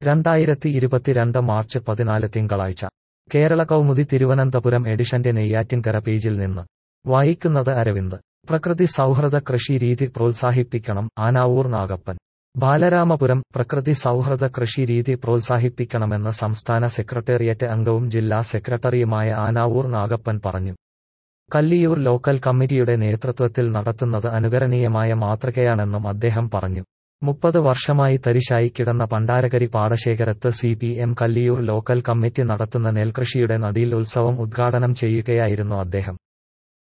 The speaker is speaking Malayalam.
രണ്ടായിരത്തി ഇരുപത്തിരണ്ട് മാർച്ച് പതിനാല് തിങ്കളാഴ്ച കേരള കൗമുദി തിരുവനന്തപുരം എഡിഷന്റെ നെയ്യാറ്റിൻകര പേജിൽ നിന്ന് വായിക്കുന്നത് അരവിന്ദ് പ്രകൃതി സൗഹൃദ കൃഷി രീതി പ്രോത്സാഹിപ്പിക്കണം ആനാവൂർ നാഗപ്പൻ ബാലരാമപുരം പ്രകൃതി സൗഹൃദ കൃഷി രീതി പ്രോത്സാഹിപ്പിക്കണമെന്ന് സംസ്ഥാന സെക്രട്ടേറിയറ്റ് അംഗവും ജില്ലാ സെക്രട്ടറിയുമായ ആനാവൂർ നാഗപ്പൻ പറഞ്ഞു കല്ലിയൂർ ലോക്കൽ കമ്മിറ്റിയുടെ നേതൃത്വത്തിൽ നടത്തുന്നത് അനുകരണീയമായ മാതൃകയാണെന്നും അദ്ദേഹം പറഞ്ഞു മുപ്പത് വർഷമായി തരിശായി കിടന്ന പണ്ടാരകരി പാടശേഖരത്ത് C P M Kalliyoor local committee നടത്തുന്ന നെൽകൃഷിയുടെ നടിയിൽ ഉത്സവം ഉദ്ഘാടനം ചെയ്യുകയായിരുന്നു അദ്ദേഹം